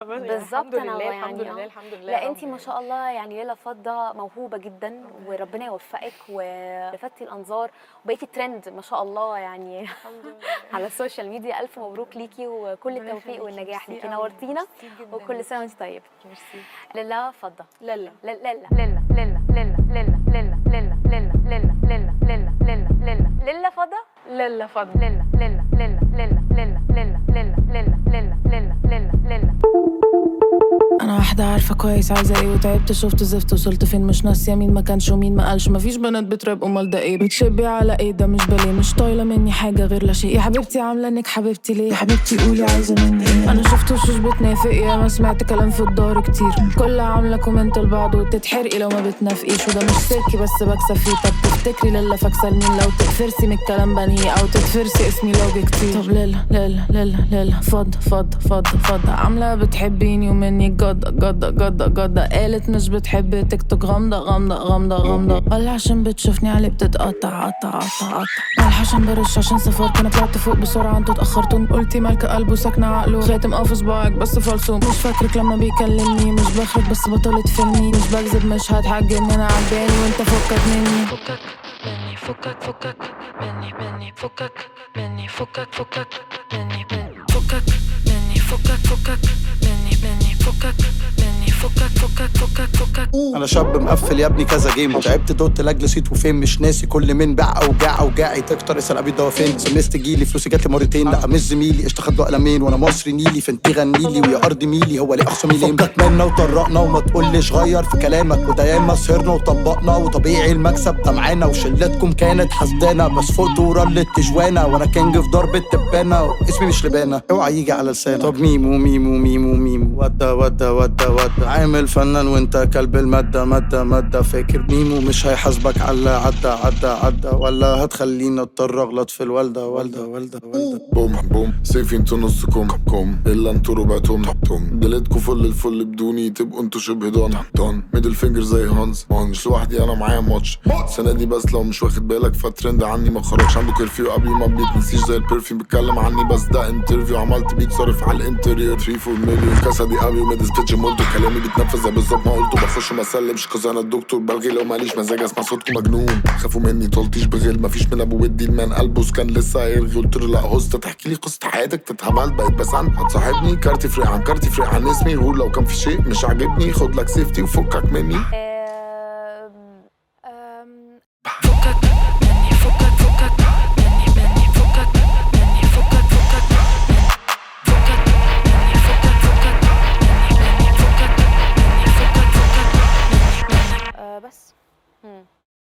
بس يعني بالظبط الحمد أنا لله يعني الحمد لله آه. الحمد لله لا يا انت رب ما شاء الله يعني ليلى فضه موهوبه جدا وربنا يوفقك ولفتي الانظار وبقيتي ترند ما شاء الله يعني الحمد لله على السوشيال ميديا الف مبروك ليكي وكل ربنا التوفيق يخليكي، والنجاح ميرسي ليكي أوي، نورتينا ميرسي جدا وكل سنه وانت طيبه ميرسي ليلى فضه لا لا لا لا لا لا لا لا لا لا لا لا لا لا لا لا لا لا لا فضه لا لا فضل لا لا لا لا لا لا لا لا لا لا لا لا لا لا انا واحدة عارفة كويس عايزة ايه وتعبت شفت زفت وصلت فين مش ناسية مين ما كانش ومين ما قالش مفيش بنات بتراب امال ده ايه بتشبي على ايه ده مش بالي مش طايلة مني حاجة غير لا شيء يا حبيبتي عاملة انك حبيبتي ليه يا حبيبتي قولي عايزة مني ايه انا شفت وشوش بتنافق يا ما سمعت كلام في الدار كتير كلها عاملة كومنت لبعض وتتحرقي لو ما بتنافقيش وده مش سلكي بس بكسب فيه طب تفتكري ليلة فاكسة لمين لو تتفرسي من الكلام بنهي او تتفرسي اسمي لوجي كتير طب ليلة ليلة ليلة ليلة فض فض فض فض عاملة بتحبيني ومني جدة جدة جدة جدة قالت مش بتحب تيك توك غامضة غامضة غامضة غامضة ولا عشان بتشوفني عليه بتتقطع قطع قطع قطع ولا عشان برش عشان سافرت انا طلعت فوق بسرعة انتوا اتأخرتوا قلتي مالك قلبه ساكنة عقله خاتم اه في صباعك بس فالصوم مش فاكرك لما بيكلمني مش بخرج بس بطلت فيلمي مش بكذب مش هتحجمني انا عجباني وانت فكك مني فكك مني فكك فكك مني مني فكك مني فكك فكك مني مني فكك مني فكك فكك مني مني فكك مني فكك فكك فكك فكك انا شاب مقفل يا ابني كذا جيم تعبت دوت لاجل صيت وفين مش ناسي كل من باع اوجاع اوجاعي تكتر اسال ابي الدوا فين سمست جيلي فلوسي جات لي مرتين لا مش زميلي قشطه خد له قلمين وانا مصري نيلي فانت غنيلي ويا ارض ميلي هو ليه اخصمي ليه فكك منا وطرقنا وما تقولش غير في كلامك وده ياما سهرنا وطبقنا وطبيعي المكسب ده معانا وشلتكم كانت حسدانه بس فوق ورلت تجوانا وانا كينج في ضرب التبانه واسمي مش لبانه اوعى يجي على لسانك طب ميمو ميمو ميمو ميمو ودا ودا ودا ودا عامل فنان وانت كلب المادة مادة مادة فاكر ميمو مش هيحاسبك على عدى عدى عدى ولا هتخليني اضطر اغلط في الوالدة والدة والدة والدة بوم بوم سيفي انتوا نصكم كم الا انتوا ربعتهم توم دلتكوا فل الفل بدوني تبقوا انتوا شبه دون دون ميدل فينجر زي هانز ما هو مش لوحدي انا معايا ماتش السنه دي بس لو مش واخد بالك فالترند عني ما خرجش عنده كرفيو قبل ما بيتنسيش زي البرفيوم بيتكلم عني بس ده انترفيو عملت بيت صارف على الانتريور 3 4 مليون كاسه دي ابي وميدل سبيتش مولتو كلامي بيتنفذ زي بالظبط ما قلته بخش ما اسلمش كوز انا الدكتور بلغي لو ماليش مزاج اسمع صوتكم مجنون خافوا مني طولتيش بغل مفيش من ابو ودي المان قلبه كان لسه هيرغي قلت له لا هوست تحكي لي قصه حياتك تتهبل بقيت بس عن هتصاحبني كارتي فرق عن كارتي فرق عن اسمي قول لو كان في شيء مش عاجبني خد لك سيفتي وفكك مني آم، آم، فكك مني فكك فكك مني مني فكك مني فكك فكك فكك مني فكك فكك مني مني فكك مني فكك فكك مني مني آه، بس مم.